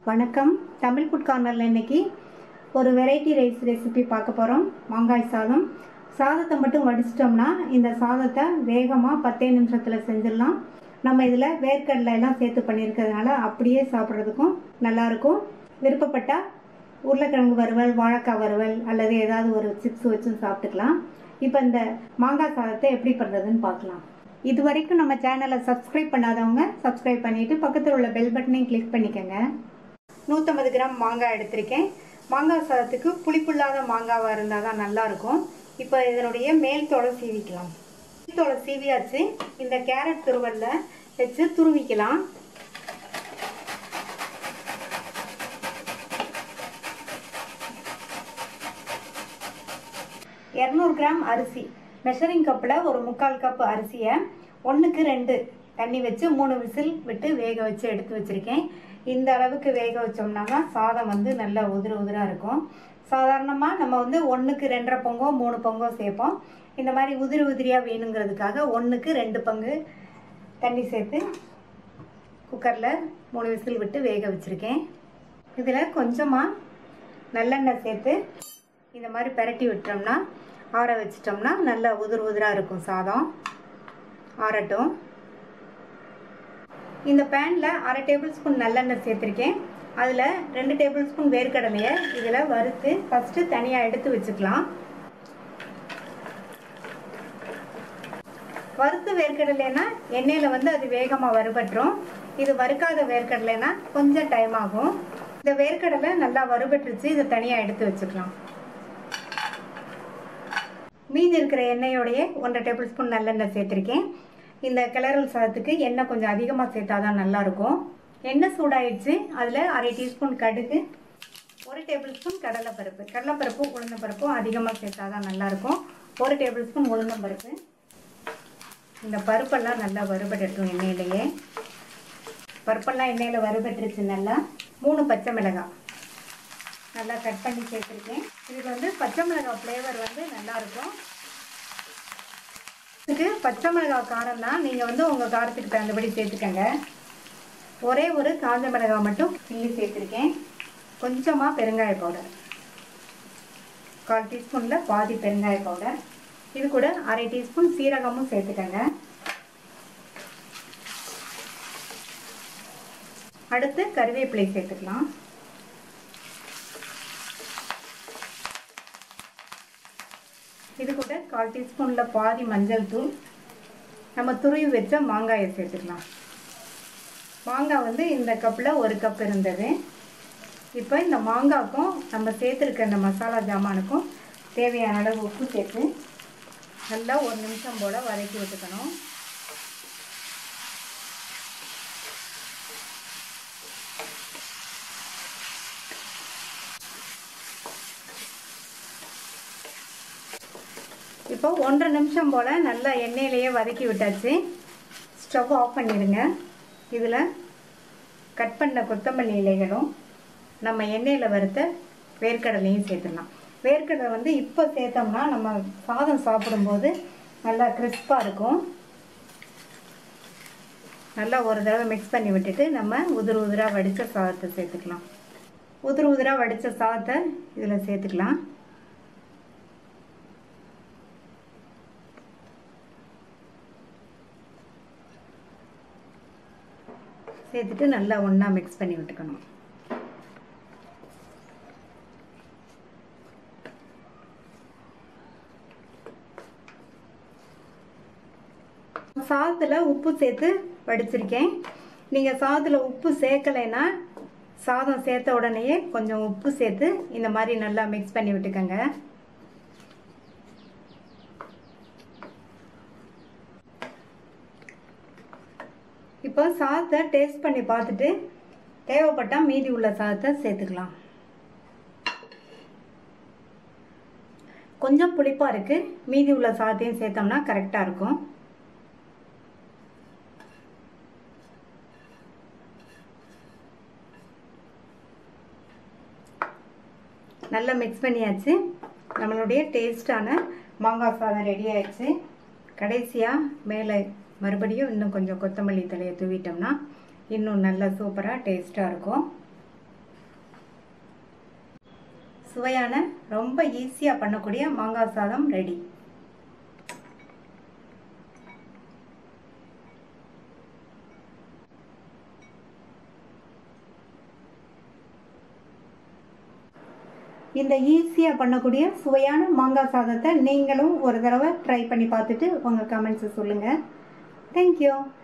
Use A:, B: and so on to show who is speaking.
A: வணக்கம் தமிழ் ஃபுட் கார்னரில் இன்னைக்கு ஒரு வெரைட்டி ரைஸ் ரெசிபி பார்க்க போகிறோம் மாங்காய் சாதம் சாதத்தை மட்டும் வடிச்சிட்டோம்னா இந்த சாதத்தை வேகமாக பத்தே நிமிஷத்தில் செஞ்சிடலாம் நம்ம இதில் வேர்க்கடலை எல்லாம் சேர்த்து பண்ணியிருக்கிறதுனால அப்படியே சாப்பிட்றதுக்கும் நல்லாயிருக்கும் விருப்பப்பட்டால் உருளைக்கிழங்கு வறுவல் வாழைக்காய் வறுவல் அல்லது ஏதாவது ஒரு சிப்ஸ் வச்சும் சாப்பிட்டுக்கலாம் இப்போ இந்த மாங்காய் சாதத்தை எப்படி பண்ணுறதுன்னு பார்க்கலாம் இது வரைக்கும் நம்ம சேனலை சப்ஸ்கிரைப் பண்ணாதவங்க சப்ஸ்கிரைப் பண்ணிவிட்டு பக்கத்தில் உள்ள பெல் பட்டனையும் கிளிக் பண்ணிக்கோங்க நூற்றம்பது கிராம் மாங்காய் எடுத்திருக்கேன் மாங்காய் சாதத்துக்கு புளிப்புள்ளாத மாங்காவாக இருந்தால் தான் நல்லாயிருக்கும் இப்போ இதனுடைய மேல் தோலை சீவிக்கலாம் மேல் தோலை சீவியாச்சு இந்த கேரட் துருவலில் வச்சு துருவிக்கலாம் இரநூறு கிராம் அரிசி மெஷரிங் கப்பில் ஒரு முக்கால் கப் அரிசியை ஒன்றுக்கு ரெண்டு தண்ணி வச்சு மூணு விசில் விட்டு வேக வச்சு எடுத்து வச்சுருக்கேன் இந்த அளவுக்கு வேக வச்சோம்னா தான் சாதம் வந்து நல்லா உதிர உதிராக இருக்கும் சாதாரணமாக நம்ம வந்து ஒன்றுக்கு ரெண்டரை பொங்கோ மூணு பொங்கோ சேர்ப்போம் இந்த மாதிரி உதிரி உதிரியாக வேணுங்கிறதுக்காக ஒன்றுக்கு ரெண்டு பங்கு தண்ணி சேர்த்து குக்கரில் மூணு விசில் விட்டு வேக வச்சுருக்கேன் இதில் கொஞ்சமாக நல்லெண்ணெய் சேர்த்து இந்த மாதிரி பெரட்டி விட்டோம்னா ஆற வச்சிட்டோம்னா நல்லா உதிர் உதிராக இருக்கும் சாதம் ஆறட்டும் இந்த பேனில் அரை டேபிள் ஸ்பூன் நல்லெண்ணெய் சேர்த்துருக்கேன் அதில் ரெண்டு டேபிள் ஸ்பூன் வேர்க்கடலையை இதில் வறுத்து ஃபஸ்ட்டு தனியாக எடுத்து வச்சுக்கலாம் வறுத்து வேர்க்கடலைன்னா எண்ணெயில் வந்து அது வேகமாக வறுபட்டுரும் இது வறுக்காத வேர்க்கடலைன்னா கொஞ்சம் டைம் ஆகும் இந்த வேர்க்கடலை நல்லா வறுபட்டுருச்சு இதை தனியாக எடுத்து வச்சுக்கலாம் மீதி இருக்கிற எண்ணெயோடையே ஒன்றரை டேபிள் ஸ்பூன் நல்லெண்ணெய் சேர்த்துருக்கேன் இந்த கிளறல் சாதத்துக்கு எண்ணெய் கொஞ்சம் அதிகமாக சேர்த்தா தான் நல்லாயிருக்கும் எண்ணெய் சூடாயிடுச்சு அதில் அரை டீஸ்பூன் கடுகு ஒரு டேபிள் ஸ்பூன் கடலைப்பருப்பு கடலைப்பருப்பும் உளுந்தம்பருப்பும் அதிகமாக சேர்த்தா தான் நல்லாயிருக்கும் ஒரு டேபிள் ஸ்பூன் உளுந்தம்பருப்பு இந்த பருப்பெல்லாம் நல்லா வறுபட்டுட்டும் எண்ணெயிலேயே பருப்பெல்லாம் எண்ணெயில் வறுபட்டுருச்சு நல்லா மூணு பச்சை மிளகாய் நல்லா கட் பண்ணி சேர்த்துருக்கேன் இதுக்கு வந்து பச்சை மிளகாய் ஃப்ளேவர் வந்து நல்லாயிருக்கும் இதுக்கு பச்சை மிளகாய் காரம் தான் நீங்கள் வந்து உங்கள் காரத்துக்கு தகுந்தபடி சேர்த்துக்கங்க ஒரே ஒரு காஞ்ச மிளகாய் மட்டும் கிள்ளி சேர்த்துருக்கேன் கொஞ்சமாக பெருங்காய பவுடர் கால் டீஸ்பூனில் பாதி பெருங்காய பவுடர் இது கூட அரை டீஸ்பூன் சீரகமும் சேர்த்துக்கங்க அடுத்து கருவேப்பிலை சேர்த்துக்கலாம் இது கூட கால் டீஸ்பூனில் பாதி மஞ்சள் தூள் நம்ம துருவி வச்ச மாங்காயை சேர்த்துக்கலாம் மாங்காய் வந்து இந்த கப்பில் ஒரு கப் இருந்தது இப்போ இந்த மாங்காய்க்கும் நம்ம சேர்த்துருக்க இந்த மசாலா ஜாமானுக்கும் தேவையான அளவு உப்பு சேர்த்து நல்லா ஒரு நிமிஷம் போல் வதக்கி விட்டுக்கணும் இப்போ ஒன்றரை நிமிஷம் போல் நல்லா எண்ணெயிலேயே வதக்கி விட்டாச்சு ஸ்டவ் ஆஃப் பண்ணிடுங்க இதில் கட் பண்ண கொத்தமல்லி இலைகளும் நம்ம எண்ணெயில் வறுத்த வேர்க்கடலையும் சேர்த்துடலாம் வேர்க்கடலை வந்து இப்போ சேர்த்தோம்னா நம்ம சாதம் சாப்பிடும்போது நல்லா கிறிஸ்பாக இருக்கும் நல்லா ஒரு தடவை மிக்ஸ் பண்ணி விட்டுட்டு நம்ம உதிர் உதிராக வடித்த சாதத்தை சேர்த்துக்கலாம் உதிர் உதிராக வடித்த சாதத்தை இதில் சேர்த்துக்கலாம் சேர்த்துட்டு நல்லா ஒன்றா மிக்ஸ் பண்ணி விட்டுக்கணும் சாதத்தில் உப்பு சேர்த்து வடிச்சிருக்கேன் நீங்கள் சாதத்தில் உப்பு சேர்க்கலைன்னா சாதம் சேர்த்த உடனேயே கொஞ்சம் உப்பு சேர்த்து இந்த மாதிரி நல்லா மிக்ஸ் பண்ணி விட்டுக்கோங்க இப்போ சாதத்தை டேஸ்ட் பண்ணி பார்த்துட்டு தேவைப்பட்டால் மீதி உள்ள சாதத்தை சேர்த்துக்கலாம் கொஞ்சம் புளிப்பாக இருக்குது மீதி உள்ள சாதத்தையும் சேர்த்தோம்னா கரெக்டாக இருக்கும் நல்லா மிக்ஸ் பண்ணியாச்சு நம்மளுடைய டேஸ்டான மாங்காய் சாதம் ரெடி ஆயிடுச்சு கடைசியாக மேலே மறுபடியும் இன்னும் கொஞ்சம் கொத்தமல்லி தலையை தூவிட்டோம்னா இன்னும் நல்லா சூப்பராக டேஸ்ட்டாக இருக்கும் சுவையான ரொம்ப ஈஸியாக பண்ணக்கூடிய மாங்காய் சாதம் ரெடி இந்த ஈஸியாக பண்ணக்கூடிய சுவையான மாங்காய் சாதத்தை நீங்களும் ஒரு தடவை ட்ரை பண்ணி பார்த்துட்டு உங்கள் கமெண்ட்ஸை சொல்லுங்கள் தேங்க்யூ